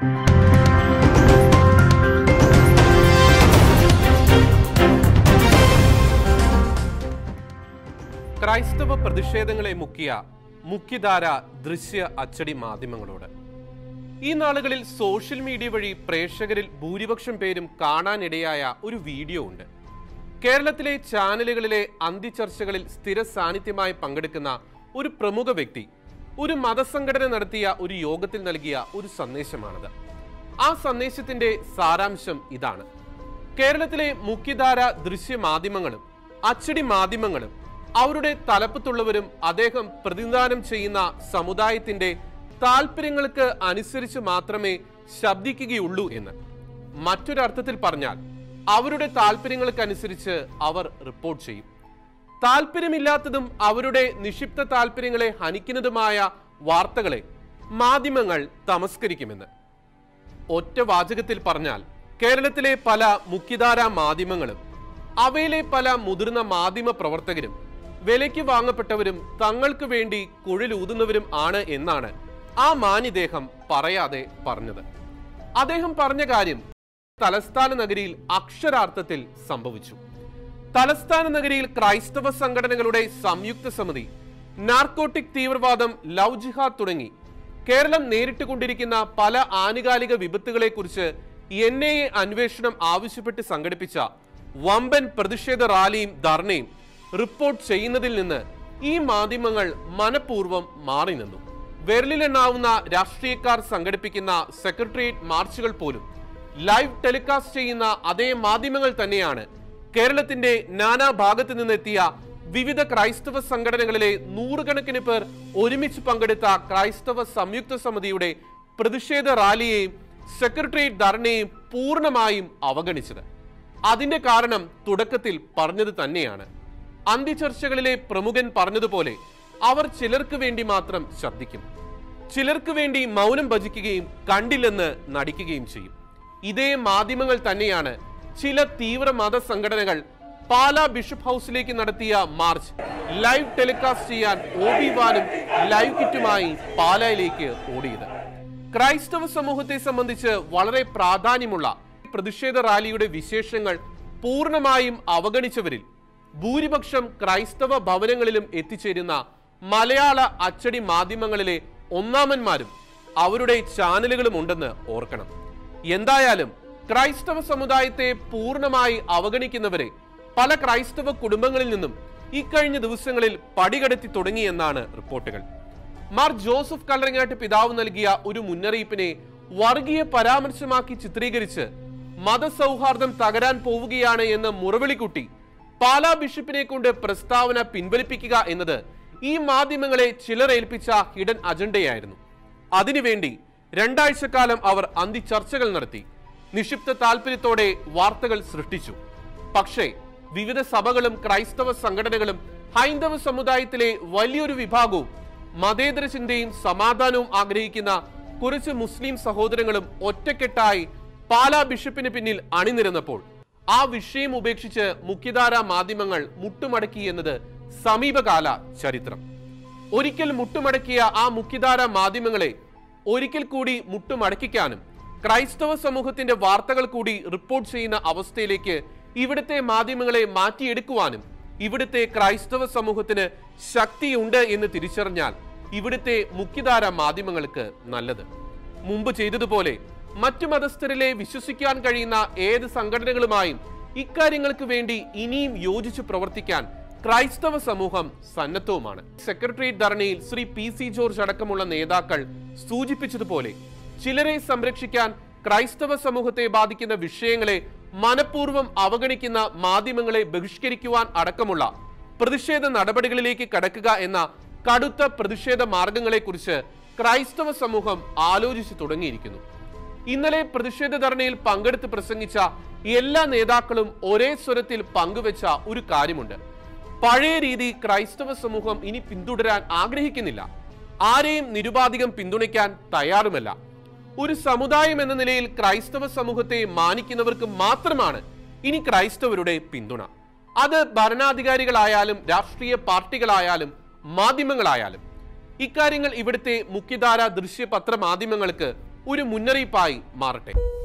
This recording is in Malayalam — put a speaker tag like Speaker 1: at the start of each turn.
Speaker 1: ക്രൈസ്തവ പ്രതിഷേധങ്ങളെ മുക്കിയ മുഖ്യധാര ദൃശ്യ അച്ചടി മാധ്യമങ്ങളോട് ഈ നാളുകളിൽ സോഷ്യൽ മീഡിയ വഴി പ്രേക്ഷകരിൽ ഭൂരിപക്ഷം പേരും കാണാനിടയായ ഒരു വീഡിയോ ഉണ്ട് കേരളത്തിലെ ചാനലുകളിലെ അന്തിചർച്ചകളിൽ സ്ഥിര സാന്നിധ്യമായി പങ്കെടുക്കുന്ന ഒരു പ്രമുഖ വ്യക്തി ഒരു മതസംഘടന നടത്തിയ ഒരു യോഗത്തിൽ നൽകിയ ഒരു സന്ദേശമാണത് ആ സന്ദേശത്തിന്റെ സാരാംശം ഇതാണ് കേരളത്തിലെ മുഖ്യധാര ദൃശ്യ മാധ്യമങ്ങളും അച്ചടി മാധ്യമങ്ങളും അവരുടെ തലപ്പത്തുള്ളവരും അദ്ദേഹം പ്രതിനിധാനം ചെയ്യുന്ന സമുദായത്തിന്റെ താല്പര്യങ്ങൾക്ക് അനുസരിച്ച് മാത്രമേ ശബ്ദിക്കുകയുള്ളൂ എന്ന് മറ്റൊരർത്ഥത്തിൽ പറഞ്ഞാൽ അവരുടെ താല്പര്യങ്ങൾക്കനുസരിച്ച് അവർ റിപ്പോർട്ട് ചെയ്യും താല്പര്യമില്ലാത്തതും അവരുടെ നിക്ഷിപ്ത താല്പര്യങ്ങളെ ഹനിക്കുന്നതുമായ വാർത്തകളെ മാധ്യമങ്ങൾ തമസ്കരിക്കുമെന്ന് ഒറ്റ വാചകത്തിൽ പറഞ്ഞാൽ കേരളത്തിലെ പല മുഖ്യധാരാ മാധ്യമങ്ങളും അവയിലെ പല മുതിർന്ന മാധ്യമ പ്രവർത്തകരും വിലയ്ക്ക് വാങ്ങപ്പെട്ടവരും തങ്ങൾക്ക് വേണ്ടി കുഴലൂതുന്നവരും ആണ് എന്നാണ് ആ മാന്യദേഹം പറയാതെ പറഞ്ഞത് അദ്ദേഹം പറഞ്ഞ കാര്യം തലസ്ഥാന നഗരിയിൽ അക്ഷരാർത്ഥത്തിൽ സംഭവിച്ചു തലസ്ഥാന നഗരിയിൽ ക്രൈസ്തവ സംഘടനകളുടെ സംയുക്ത സമിതി നാർക്കോട്ടിക് തീവ്രവാദം ലവ് ജിഹാദ് തുടങ്ങി കേരളം നേരിട്ടുകൊണ്ടിരിക്കുന്ന പല ആനുകാലിക വിപത്തുകളെക്കുറിച്ച് എൻ ഐ എ അന്വേഷണം ആവശ്യപ്പെട്ട് സംഘടിപ്പിച്ച വമ്പൻ പ്രതിഷേധ റാലിയും ധർണയും റിപ്പോർട്ട് ചെയ്യുന്നതിൽ നിന്ന് ഈ മാധ്യമങ്ങൾ മനഃപൂർവ്വം മാറി നിന്നു വിരലിലെണ്ണാവുന്ന രാഷ്ട്രീയക്കാർ സംഘടിപ്പിക്കുന്ന സെക്രട്ടേറിയറ്റ് മാർച്ചുകൾ പോലും ലൈവ് ടെലികാസ്റ്റ് ചെയ്യുന്ന അതേ മാധ്യമങ്ങൾ തന്നെയാണ് കേരളത്തിന്റെ നാനാ ഭാഗത്തു നിന്നെത്തിയ വിവിധ ക്രൈസ്തവ സംഘടനകളിലെ നൂറുകണക്കിന് പേർ ഒരുമിച്ച് പങ്കെടുത്ത ക്രൈസ്തവ സംയുക്ത സമിതിയുടെ പ്രതിഷേധ റാലിയെയും സെക്രട്ടേറിയറ്റ് ധർണയെയും പൂർണ്ണമായും അവഗണിച്ചത് അതിന്റെ കാരണം തുടക്കത്തിൽ പറഞ്ഞത് തന്നെയാണ് അന്തിചർച്ചകളിലെ പ്രമുഖൻ പറഞ്ഞതുപോലെ അവർ ചിലർക്ക് വേണ്ടി മാത്രം ശ്രദ്ധിക്കും ചിലർക്ക് വേണ്ടി മൗനം ഭജിക്കുകയും കണ്ടില്ലെന്ന് നടിക്കുകയും ചെയ്യും ഇതേ മാധ്യമങ്ങൾ തന്നെയാണ് ചില തീവ്ര മത സംഘടനകൾ പാലാ ബിഷപ്പ് ഹൗസിലേക്ക് നടത്തിയ മാർച്ച് ലൈവ് ടെലികാസ്റ്റ് ചെയ്യാൻ ഓബി വാനും ലൈവ് കിറ്റുമായി പാലായിലേക്ക് ഓടിയത് ക്രൈസ്തവ സമൂഹത്തെ സംബന്ധിച്ച് വളരെ പ്രാധാന്യമുള്ള പ്രതിഷേധ റാലിയുടെ വിശേഷങ്ങൾ പൂർണ്ണമായും അവഗണിച്ചവരിൽ ഭൂരിപക്ഷം ക്രൈസ്തവ ഭവനങ്ങളിലും എത്തിച്ചേരുന്ന മലയാള അച്ചടി മാധ്യമങ്ങളിലെ ഒന്നാമന്മാരും അവരുടെ ചാനലുകളും ഉണ്ടെന്ന് ഓർക്കണം എന്തായാലും ക്രൈസ്തവ സമുദായത്തെ പൂർണ്ണമായി അവഗണിക്കുന്നവരെ പല ക്രൈസ്തവ കുടുംബങ്ങളിൽ നിന്നും ഇക്കഴിഞ്ഞ ദിവസങ്ങളിൽ പടികടത്തി തുടങ്ങിയെന്നാണ് റിപ്പോർട്ടുകൾ മാർ ജോസഫ് കല്ലറങ്ങാട്ട് പിതാവ് നൽകിയ ഒരു മുന്നറിയിപ്പിനെ വർഗീയ പരാമർശമാക്കി ചിത്രീകരിച്ച് മതസൗഹാർദ്ദം തകരാൻ പോവുകയാണ് എന്ന് മുറവിളിക്കുട്ടി പാലാ ബിഷപ്പിനെ കൊണ്ട് പ്രസ്താവന പിൻവലിപ്പിക്കുക എന്നത് ഈ മാധ്യമങ്ങളെ ചിലരേൽപ്പിച്ച ഹിഡൻ അജണ്ടയായിരുന്നു അതിനുവേണ്ടി രണ്ടാഴ്ചക്കാലം അവർ അന്തി ചർച്ചകൾ നടത്തി നിക്ഷിപ്ത താല്പര്യത്തോടെ വാർത്തകൾ സൃഷ്ടിച്ചു പക്ഷേ വിവിധ സഭകളും ക്രൈസ്തവ സംഘടനകളും ഹൈന്ദവ സമുദായത്തിലെ വലിയൊരു വിഭാഗവും മതേതര ചിന്തയും സമാധാനവും ആഗ്രഹിക്കുന്ന കുറച്ച് മുസ്ലിം സഹോദരങ്ങളും ഒറ്റക്കെട്ടായി പാലാ ബിഷപ്പിന് പിന്നിൽ അണിനിരന്നപ്പോൾ ആ വിഷയം ഉപേക്ഷിച്ച് മുഖ്യധാര മാധ്യമങ്ങൾ മുട്ടുമടക്കി എന്നത് സമീപകാല ചരിത്രം ഒരിക്കൽ മുട്ടുമടക്കിയ ആ മുഖ്യധാര മാധ്യമങ്ങളെ ഒരിക്കൽ കൂടി മുട്ടുമടക്കിക്കാനും ക്രൈസ്തവ സമൂഹത്തിന്റെ വാർത്തകൾ കൂടി റിപ്പോർട്ട് ചെയ്യുന്ന അവസ്ഥയിലേക്ക് ഇവിടുത്തെ മാധ്യമങ്ങളെ മാറ്റിയെടുക്കുവാനും ഇവിടുത്തെ ക്രൈസ്തവ സമൂഹത്തിന് ശക്തിയുണ്ട് എന്ന് തിരിച്ചറിഞ്ഞാൽ ഇവിടുത്തെ മുഖ്യധാര മാധ്യമങ്ങൾക്ക് നല്ലത് മുമ്പ് ചെയ്തതുപോലെ മറ്റു മതസ്ഥരിലെ വിശ്വസിക്കാൻ കഴിയുന്ന ഏത് സംഘടനകളുമായും ഇക്കാര്യങ്ങൾക്ക് വേണ്ടി ഇനിയും യോജിച്ചു പ്രവർത്തിക്കാൻ ക്രൈസ്തവ സമൂഹം സന്നദ്ധവുമാണ് സെക്രട്ടേറിയറ്റ് ധർണയിൽ ശ്രീ പി സി ജോർജ് അടക്കമുള്ള നേതാക്കൾ സൂചിപ്പിച്ചതുപോലെ ചിലരെ സംരക്ഷിക്കാൻ ക്രൈസ്തവ സമൂഹത്തെ ബാധിക്കുന്ന വിഷയങ്ങളെ മനഃപൂർവ്വം അവഗണിക്കുന്ന മാധ്യമങ്ങളെ ബഹിഷ്കരിക്കുവാൻ അടക്കമുള്ള പ്രതിഷേധ നടപടികളിലേക്ക് കടക്കുക എന്ന കടുത്ത പ്രതിഷേധ മാർഗങ്ങളെക്കുറിച്ച് ക്രൈസ്തവ സമൂഹം ആലോചിച്ചു തുടങ്ങിയിരിക്കുന്നു ഇന്നലെ പ്രതിഷേധ ധർണയിൽ പങ്കെടുത്ത് പ്രസംഗിച്ച എല്ലാ നേതാക്കളും ഒരേ സ്വരത്തിൽ പങ്കുവെച്ച ഒരു കാര്യമുണ്ട് പഴയ രീതി ക്രൈസ്തവ സമൂഹം ഇനി പിന്തുടരാൻ ആഗ്രഹിക്കുന്നില്ല ആരെയും നിരുപാധികം പിന്തുണയ്ക്കാൻ തയ്യാറുമല്ല ഒരു സമുദായം എന്ന നിലയിൽ ക്രൈസ്തവ സമൂഹത്തെ മാനിക്കുന്നവർക്ക് മാത്രമാണ് ഇനി ക്രൈസ്തവരുടെ പിന്തുണ അത് ഭരണാധികാരികളായാലും രാഷ്ട്രീയ പാർട്ടികളായാലും മാധ്യമങ്ങളായാലും ഇക്കാര്യങ്ങൾ ഇവിടുത്തെ മുഖ്യധാര ദൃശ്യപത്ര മാധ്യമങ്ങൾക്ക് ഒരു മുന്നറിയിപ്പായി മാറട്ടെ